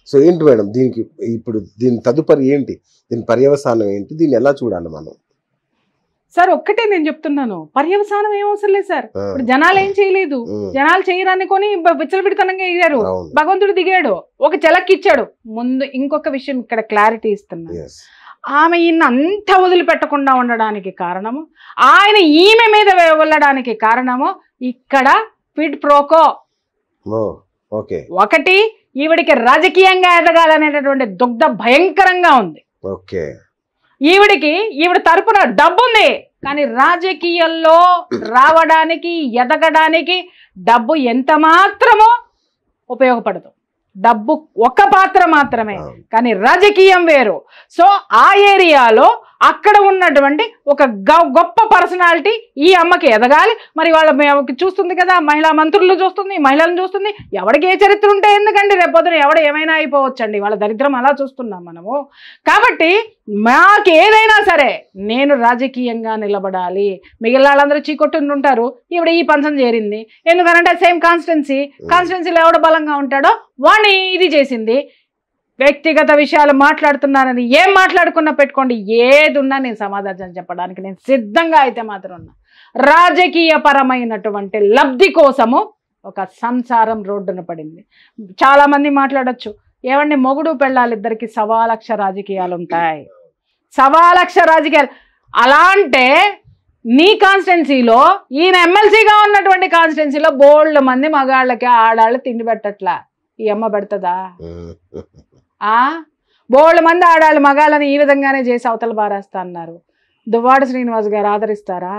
So ఏంటి madam దీనికి ఇప్పుడు దీని తదుపరి ఏంటి దీని పర్యవసానం ఏంటి దీన్ని ఎలా చూడాలి మనం సార్ ఒక్కటే నేను చెప్తున్నాను పర్యవసానం ఏం అవసరం లేదు సార్ ఆ, ఇప్పుడు జనాలు ఏం చేయలేదు ఉమ్, జనాలు చేయరనుకొని విచ్చలవిడితనంగా ఎగిరారు అవును భగవంతుడు దిగాడు ఒక చెలక్కి ఇచ్చాడు ముందు ఇంకొక విషయం ఇక్కడ క్లారిటీ ఇస్తున్నా ఎస్ ఆమె ఈయన అంతా వదిలిపెట్టకుండా ఉండడానికి కారణము ఆయన ఈమె మీద వె- వెళ్ళడానికి కారణము ఇక్కడ ఫిడ్ ప్రోకో ఓ ఓకే ఒకటి ఈవిడికి రాజకీయంగా ఎదగాలనేటటువంటి దుగ్ధ భయంకరంగా ఉంది ఓకే ఈవిడికి ఈవిడ తరపున డబ్బు ఉంది కానీ రాజకీయాల్లో రావడానికి ఎదగడానికి డబ్బు ఎంత మాత్రమో ఉపయోగపడదు డబ్బు ఒక పాత్ర మాత్రమే అవును. కానీ రాజకీయం వేరు సో ఆ ఏరియాలో అక్కడ ఉన్నటువంటి ఒక గ- గొప్ప పర్సనాలిటీ ఈ అమ్మకి ఎదగాలి మరి వాళ్ళ మే- చూస్తుంది కదా మహిళా మంత్రులు చూస్తుంది మహిళలను చూస్తుంది ఎవడికి ఏ చరిత్ర ఉంటే ఎందుకండి రేపొద్దున ఎవడ ఏమైనా అయిపోవచ్చండి వాళ్ళ దరిద్రం అలా చూస్తున్నాం మనము కాబట్టి మాకు ఏదైనా సరే నేను రాజకీయంగా నిలబడాలి మిగిలిన వాళ్ళందరూ చీకొట్టు ఉంటారు ఈవిడ ఈ పంచం చేరింది ఎందుకనంటే సేమ్ కాన్స్టిట్యున్సీ కాన్స్టిట్యున్సీలో ఎవడ బలంగా ఉంటాడో వాణ్ణి ఇది చేసింది వ్యక్తిగత విషయాలు మాట్లాడుతున్నారని ఏం మాట్లాడుకున్నా పెట్టుకోండి ఏది ఉన్నా నేను సమాధానం చెప్పడానికి నేను సిద్ధంగా అయితే మాత్రం ఉన్నా రాజకీయ పరమైనటువంటి లబ్ధి కోసము ఒక సంసారం రోడ్డున పడింది చాలా మంది మాట్లాడొచ్చు ఏమండి మొగుడు పెళ్ళాలిద్దరికి సవా లక్ష రాజకీయాలు ఉంటాయి సవా లక్ష రాజకీయాలు అలా అంటే నీ కాన్స్టిట్యున్సీలో ఈయన ఎమ్మెల్సీగా ఉన్నటువంటి కాన్స్టిట్యున్సీలో బోల్డ్ మంది మగాళ్ళకి ఆడాళ్ళు తిండి పెట్టట్లా ఈ అమ్మ పెడుతుందా ఉమ్, ఆ బోళ్ళ మంది ఆడాళ్ళు మగాళ్ళని ఈ విధంగానే చేసి అవతల బారేస్తా అన్నారు దువ్వాడ శ్రీనివాస్ గారు ఆదరిస్తారా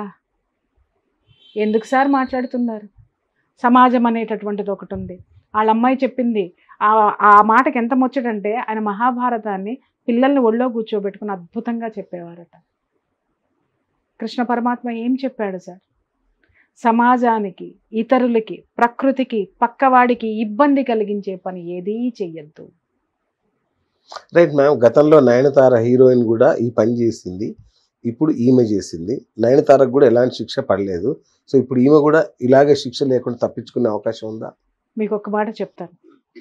ఎందుకు సార్ మాట్లాడుతున్నారు సమాజం అనేటటువంటిది ఒకటి ఉంది వాళ్ళ అమ్మాయి చెప్పింది ఆ ఆ మాటకి ఎంత ముచ్చటంటే ఆయన మహాభారతాన్ని పిల్లల్ని ఒళ్ళో కూర్చోబెట్టుకుని అద్భుతంగా చెప్పేవారట కృష్ణ పరమాత్మ ఏం చెప్పాడు సార్ సమాజానికి ఇతరులకి ప్రకృతికి పక్కవాడికి ఇబ్బంది కలిగించే పని ఏదీ చెయ్యొద్దు రైట్ మ్యామ్ గతంలో నయనతార హీరోయిన్ కూడా ఈ పని చేసింది ఇప్పుడు ఈమె చేసింది నయనతారకు కూడా ఎలాంటి శిక్ష పడలేదు సో ఇప్పుడు ఈమె కూడా ఇలాగే శిక్ష లేకుండా తప్పించుకునే అవకాశం ఉందా మీకు ఒక మాట చెప్తాను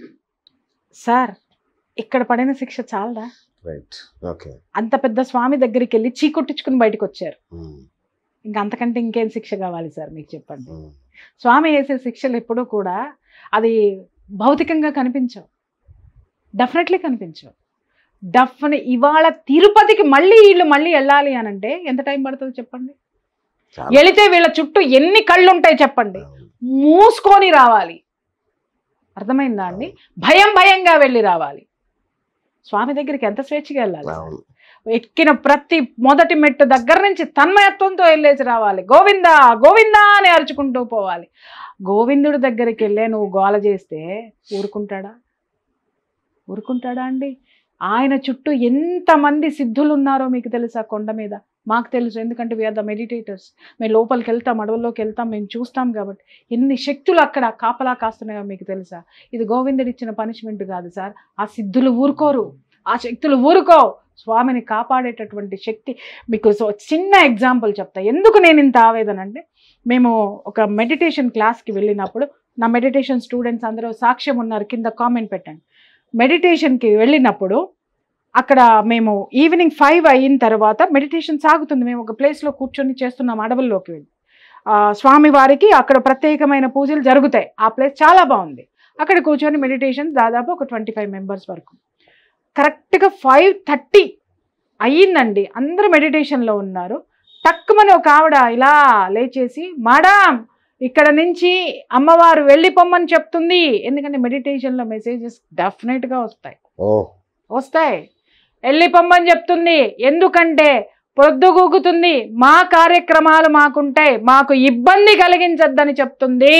సార్ ఇక్కడ పడిన శిక్ష చాలదా రైట్ ఓకే అంత పెద్ద స్వామి దగ్గరికి వెళ్ళి చీకొట్టించుకుని బయటకు వచ్చారు ఇంకా అంతకంటే ఇంకేం శిక్ష కావాలి సార్ మీకు చెప్పండి స్వామి వేసే శిక్షలు ఎప్పుడూ కూడా అది భౌతికంగా కనిపించవు డెఫినెట్లీ కనిపించవు డెఫినె ఇవాళ తిరుపతికి మళ్ళీ వీళ్ళు మళ్ళీ వెళ్ళాలి అని అంటే ఎంత టైం పడుతుంది చెప్పండి వెళితే వీళ్ళ చుట్టూ ఎన్ని కళ్ళు ఉంటాయి చెప్పండి మూసుకొని రావాలి అర్థమైందా అండి భయం భయంగా వెళ్ళి రావాలి స్వామి దగ్గరికి ఎంత స్వేచ్ఛగా వెళ్ళాలి అవును ఎక్కిన ప్రతి మొదటి మెట్టు దగ్గర నుంచి తన్మయత్వంతో వెళ్ళేసి రావాలి గోవిందా గోవిందా అని అరుచుకుంటూ పోవాలి గోవిందుడి దగ్గరికి వెళ్ళే నువ్వు గోల చేస్తే ఊరుకుంటాడా ఊరుకుంటాడా అండి ఆయన చుట్టూ ఎంతమంది సిద్ధులు ఉన్నారో మీకు తెలుసా కొండ మీద మాకు తెలుసు ఎందుకంటే వీఆర్ ద మెడిటేటర్స్ మేము లోపలికి వెళ్తాం అడవుల్లోకి వెళ్తాం మేము చూస్తాం కాబట్టి ఎన్ని శక్తులు అక్కడ కాపలా కాస్తున్నాయో మీకు తెలుసా ఇది గోవిందుడు ఇచ్చిన పనిష్మెంట్ కాదు సార్ ఆ సిద్ధులు ఊరుకోరు ఆ శక్తులు ఊరుకో స్వామిని కాపాడేటటువంటి శక్తి మీకు సో చిన్న ఎగ్జాంపుల్ చెప్తా ఎందుకు నేను ఇంత ఆవేదన అంటే మేము ఒక మెడిటేషన్ క్లాస్కి వెళ్ళినప్పుడు నా మెడిటేషన్ స్టూడెంట్స్ అందరూ సాక్ష్యం ఉన్నారు కింద కామెంట్ పెట్టండి మెడిటేషన్కి వెళ్ళినప్పుడు అక్కడ మేము ఈవినింగ్ ఫైవ్ అయిన తర్వాత మెడిటేషన్ సాగుతుంది మేము ఒక ప్లేస్లో కూర్చొని చేస్తున్నాం అడవుల్లోకి వెళ్ళి ఆ, స్వామి వారికి అక్కడ ప్రత్యేకమైన పూజలు జరుగుతాయి ఆ ప్లేస్ చాలా బాగుంది అక్కడ కూర్చొని మెడిటేషన్ దాదాపు ఒక ట్వంటీ ఫైవ్ మెంబర్స్ వరకు కరెక్ట్గా ఫైవ్ థర్టీ అయ్యిందండి అందరూ మెడిటేషన్లో ఉన్నారు టక్కుమని ఒక ఆవిడ ఇలా లేచేసి మేడం ఇక్కడ నుంచి అమ్మవారు వెళ్ళిపోమ్మని చెప్తుంది ఎందుకంటే మెడిటేషన్లో మెసేజెస్ డెఫినెట్గా వస్తాయి ఓ వస్తాయి వెళ్ళిపోమ్మని చెప్తుంది ఎందుకంటే పొద్దుగూకుతుంది మా కార్యక్రమాలు మాకుంటాయి మాకు ఇబ్బంది కలిగించద్దని చెప్తుంది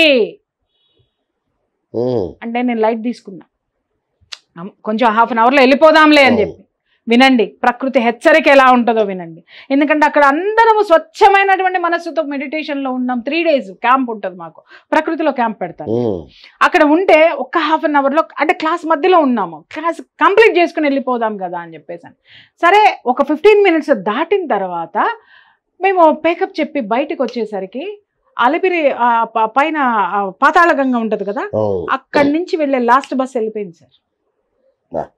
ఉమ్, అంటే నేను లైట్ తీసుకున్నా అమ్, కొంచెం హాఫ్ అన్ అవర్లో వెళ్ళిపోదాంలే అని ఓ. చెప్పి వినండి ప్రకృతి హెచ్చరిక ఎలా ఉంటుందో వినండి ఎందుకంటే అక్కడ అందరము స్వచ్ఛమైనటువంటి మనస్సుతో మెడిటేషన్లో ఉన్నాం త్రీ డేస్ క్యాంప్ ఉంటుంది మాకు ప్రకృతిలో క్యాంప్ పెడతాను ఉమ్, అక్కడ ఉంటే ఒక్క హాఫ్ అన్ అవర్లో అంటే క్లాస్ మధ్యలో ఉన్నాము క్లాస్ కంప్లీట్ చేసుకుని వెళ్ళిపోదాం కదా అని చెప్పేసాను సరే ఒక ఫిఫ్టీన్ మినిట్స్ దాటిన తర్వాత మేము పేకప్ చెప్పి బయటకు వచ్చేసరికి అలిపిరి ఆ, ప- పైన ఆ, పాతాళ గంగ ఉంటుంది కదా అవును అక్కడి నుంచి వెళ్ళే లాస్ట్ బస్ వెళ్ళిపోయింది సార్ ఆ.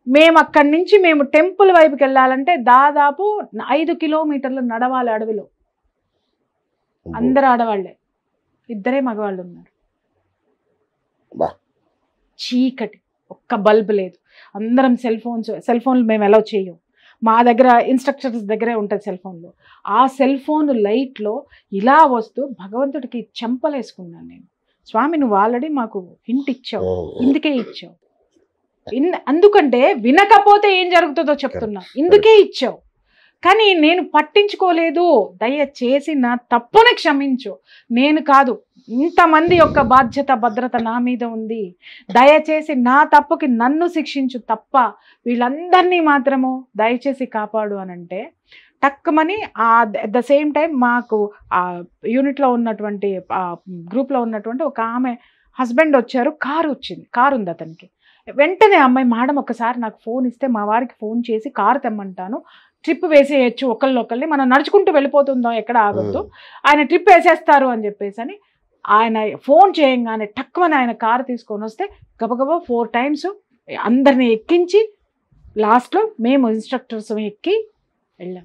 మేము అక్కడి నుంచి మేము టెంపుల్ వైపుకి వెళ్ళాలంటే దాదాపు ఐదు కిలోమీటర్లు నడవాలి అడవిలో అందరు ఆడవాళ్లే ఇద్దరే మగవాళ్ళు ఉన్నారు బా. చీకటి ఒక్క బల్బ్ లేదు అందరం సెల్ ఫోన్స్ సెల్ ఫోన్లు మేము ఎలా చేయం మా దగ్గర ఇన్స్ట్రక్టర్స్ దగ్గరే ఉంటుంది సెల్ ఫోన్లో ఆ సెల్ ఫోన్ లైట్లో ఇలా వస్తూ భగవంతుడికి చెంపలేసుకున్నాను నేను స్వామి నువ్వు ఆల్రెడీ మాకు హింట్ ఇచ్చావు ఇందుకే ఇచ్చావు ఇన్ అందుకంటే వినకపోతే ఏం జరుగుతుందో చెప్తున్నా ఇందుకే ఇచ్చావు కానీ నేను పట్టించుకోలేదు దయచేసి నా తప్పుని క్షమించు నేను కాదు ఇంతమంది యొక్క బాధ్యత భద్రత నా మీద ఉంది దయచేసి నా తప్పుకి నన్ను శిక్షించు తప్ప వీళ్ళందరినీ మాత్రము దయచేసి కాపాడు అని అంటే టక్కుమని ఆ అట్ ద సేమ్ టైం మాకు ఆ యూనిట్లో ఉన్నటువంటి ఆ గ్రూప్లో ఉన్నటువంటి ఒక ఆమె హస్బెండ్ వచ్చారు కారు వచ్చింది కారు ఉంది అతనికి వెంటనే అమ్మాయి మేడం ఒకసారి నాకు ఫోన్ ఇస్తే మా వారికి ఫోన్ చేసి కారు తెమ్మంటాను ట్రిప్ వేసేయచ్చు ఒకళ్ళు ఒకళ్ళని మనం నడుచుకుంటూ వెళ్ళిపోతుందాం ఎక్కడ ఆగొద్దు ఆయన ట్రిప్ వేసేస్తారు అని చెప్పేసి అని ఆయన ఫోన్ చేయంగానే టక్కుమని ఆయన కారు తీసుకొని వస్తే గబగబా ఫోర్ టైమ్స్ అందరిని ఎక్కించి లాస్ట్లో మేము ఇన్స్ట్రక్టర్స్ ఎక్కి వెళ్ళాం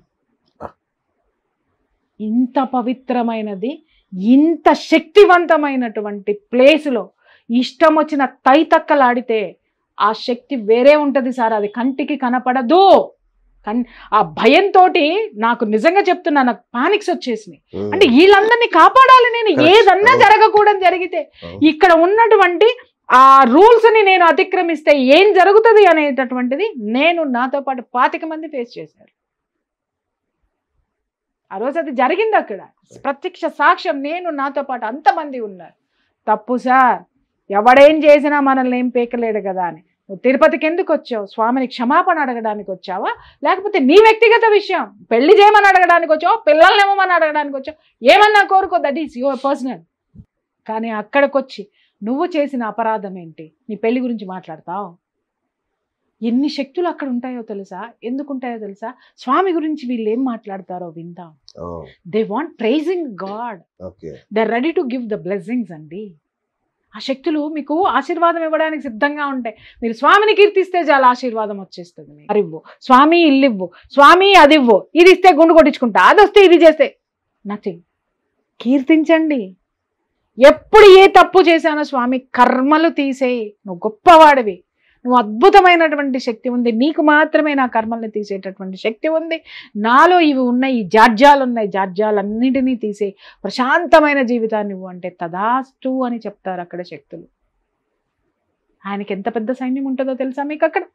ఇంత పవిత్రమైనది ఇంత శక్తివంతమైనటువంటి ప్లేస్లో ఇష్టం వచ్చిన తైతక్కలాడితే ఆ శక్తి వేరే ఉంటుంది సార్ అది కంటికి కనపడదు కన్ ఆ భయంతో నాకు నిజంగా చెప్తున్నా నాకు పానిక్స్ వచ్చేసినాయి అంటే వీళ్ళందరినీ కాపాడాలి నేను Correct. ఏదన్నా అవును. జరగకూడదు జరిగితే ఇక్కడ ఉన్నటువంటి ఆ రూల్స్ ని నేను అతిక్రమిస్తే ఏం జరుగుతుంది అనేటటువంటిది నేను నాతో పాటు పాతిక మంది ఫేస్ చేశారు ఆ రోజు అది జరిగింది అక్కడ ప్రత్యక్ష సాక్ష్యం నేను నాతో పాటు అంతమంది ఉన్నారు తప్పు సార్ ఎవడేం చేసినా మనల్ని ఏం పీకలేడు కదా అని నువ్వు తిరుపతికి ఎందుకు వచ్చావు స్వామిని క్షమాపణ అడగడానికి వచ్చావా లేకపోతే నీ వ్యక్తిగత విషయం పెళ్లి చేయమని అడగడానికి వచ్చావు పిల్లల్ని ఇవ్వమని అడగడానికి వచ్చావు ఏమన్నా కోరుకో దట్ ఈస్ యువర్ పర్సనల్ కానీ అక్కడికి వచ్చి నువ్వు చేసిన అపరాధం ఏంటి నీ పెళ్లి గురించి మాట్లాడతావు ఎన్ని శక్తులు అక్కడ ఉంటాయో తెలుసా ఎందుకు ఉంటాయో తెలుసా స్వామి గురించి వీళ్ళు ఏం మాట్లాడతారో విందాం they want praising God okay they ready to give the blessings అండి ఆ శక్తులు మీకు ఆశీర్వాదం ఇవ్వడానికి సిద్ధంగా ఉంటాయి మీరు స్వామిని కీర్తిస్తే చాలా ఆశీర్వాదం వచ్చేస్తుంది మీకు. మరి ఇవ్వు స్వామి ఇల్లు ఇవ్వు స్వామి అది ఇవ్వు ఇది ఇస్తే గుండు కొట్టించుకుంటా అది వస్తే ఇది చేస్తే నథింగ్ కీర్తించండి ఎప్పుడు ఏ తప్పు చేశానో స్వామి కర్మలు తీసేయి నువ్వు గొప్పవాడివి నువ్వు అద్భుతమైనటువంటి శక్తి ఉంది నీకు మాత్రమే నా కర్మల్ని తీసేటటువంటి శక్తి ఉంది నాలో ఇవి ఉన్నాయి ఈ జాడ్యాలు ఉన్నాయి జాడ్యాలన్నిటినీ తీసే ప్రశాంతమైన జీవితాన్ని ఇవ్వు అంటే తదాస్తు అని చెప్తారు అక్కడ శక్తులు ఆయనకి ఎంత పెద్ద సైన్యం ఉంటుందో తెలుసా మీకు అక్కడ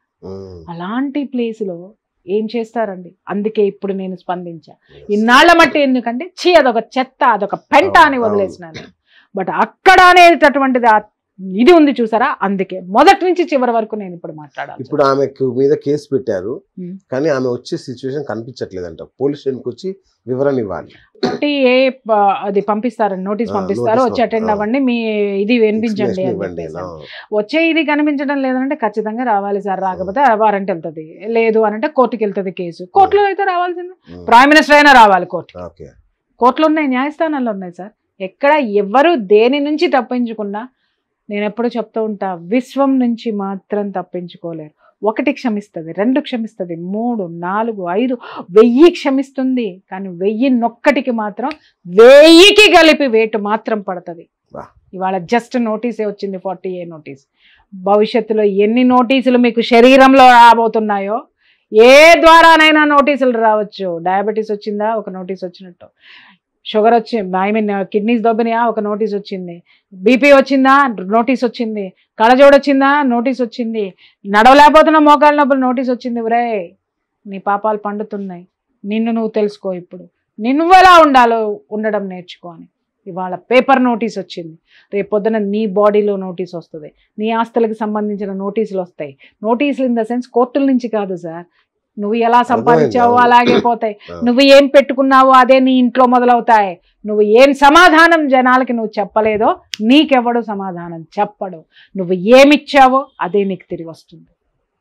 అలాంటి ప్లేస్లో ఏం చేస్తారండి అందుకే ఇప్పుడు నేను స్పందించా ఇన్నాళ్ళ మట్టి ఎందుకంటే చీ అదొక చెత్త అదొక పెంట అని అవును, అవును. వదిలేసినాను బట్ అక్కడ అనేటటువంటిది ఆ ఇది ఉంది చూసారా అందుకే మొదటి నుంచి చివరి వరకు నేను ఇప్పుడు మాట్లాడాలి ఇప్పుడు ఆమెకు మీద కేసు పెట్టారు Hmm. కానీ ఆమె వచ్చే సిచ్యువేషన్ కనిపించట్లేదంట పోలీస్ స్టేషన్కి వచ్చి వివరణ ఇవ్వాలి కాబట్టి ఏ ప- అది పంపిస్తారండి నోటీస్ ఆ, పంపిస్తారు notice వచ్చి అటెండ్ ఆ. అవ్వండి మీ ఇది వినిపించండి Explanation అని ఇవ్వండి చెప్పేసి ఆ. వచ్చే ఇది కనిపించడం లేదంటే ఖచ్చితంగా రావాలి సార్ రాకపోతే వారంట్ వెళ్తుంది లేదు అని అంటే కోర్టుకి వెళ్తుంది కేసు కోర్టులో అయితే రావాల్సింది Hmm. ప్రైమ్ మినిస్టర్ అయినా రావాలి కోర్టు ఓకే కోర్టులు ఉన్నాయి న్యాయస్థానాలు ఉన్నాయి సార్ ఎక్కడ ఎవరు దేని నుంచి తప్పించుకున్నా నేను ఎప్పుడు చెప్తూ ఉంటా విశ్వం నుంచి మాత్రం తప్పించుకోలేరు ఒకటి క్షమిస్తుంది రెండు క్షమిస్తుంది మూడు నాలుగు ఐదు వెయ్యి క్షమిస్తుంది కానీ వెయ్యి నొక్కటికి మాత్రం వెయ్యికి కలిపి వేటు మాత్రం పడుతుంది వా. ఇవాళ జస్ట్ నోటీసే వచ్చింది ఫార్టీ ఏ నోటీస్ భవిష్యత్తులో ఎన్ని నోటీసులు మీకు శరీరంలో రాబోతున్నాయో ఏ ద్వారానైనా నోటీసులు రావచ్చు డయాబెటీస్ వచ్చిందా ఒక నోటీస్ వచ్చినట్టు షుగర్ వచ్చి ఐ మీన్ కిడ్నీస్ దొబ్బినాయా ఒక నోటీస్ వచ్చింది బీపీ వచ్చిందా నోటీస్ వచ్చింది కళ్ళజోడు వచ్చిందా నోటీస్ వచ్చింది నడవలేకపోతున్న మోకాళ్ళ నొప్పులు నోటీస్ వచ్చింది ఒరే నీ పాపాలు పండుతున్నాయి నిన్ను నువ్వు తెలుసుకో ఇప్పుడు నిన్ను ఎలా ఉండాలో ఉండడం నేర్చుకో అని ఇవాళ పేపర్ నోటీస్ వచ్చింది రేపు పొద్దున నీ బాడీలో నోటీస్ వస్తుంది నీ ఆస్తులకు సంబంధించిన నోటీసులు వస్తాయి నోటీసులు ఇన్ ద సెన్స్ కోర్టుల నుంచి కాదు సార్ నువ్వు ఎలా సంపాదించావో అవును. అలాగే పోతాయి ఆ. నువ్వు ఏం పెట్టుకున్నావో అదే నీ ఇంట్లో మొదలవుతాయి నువ్వు ఏం సమాధానం జనాలకి నువ్వు చెప్పలేదో నీకెవడు సమాధానం చెప్పడు నువ్వు ఏమిచ్చావో అదే నీకు తిరిగి వస్తుంది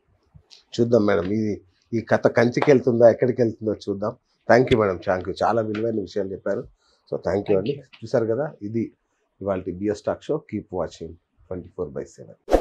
చూద్దాం మేడం ఇది ఈ కథ కంచికి వెళ్తుందా ఎక్కడికి వెళ్తుందో చూద్దాం thank you madam thank you చాలా విలువైన విషయాలు చెప్పారు సో థ్యాంక్ యూ Thank అండి చూసారు కదా ఇది ఇవాళ BS talk show keep watching twenty four by seven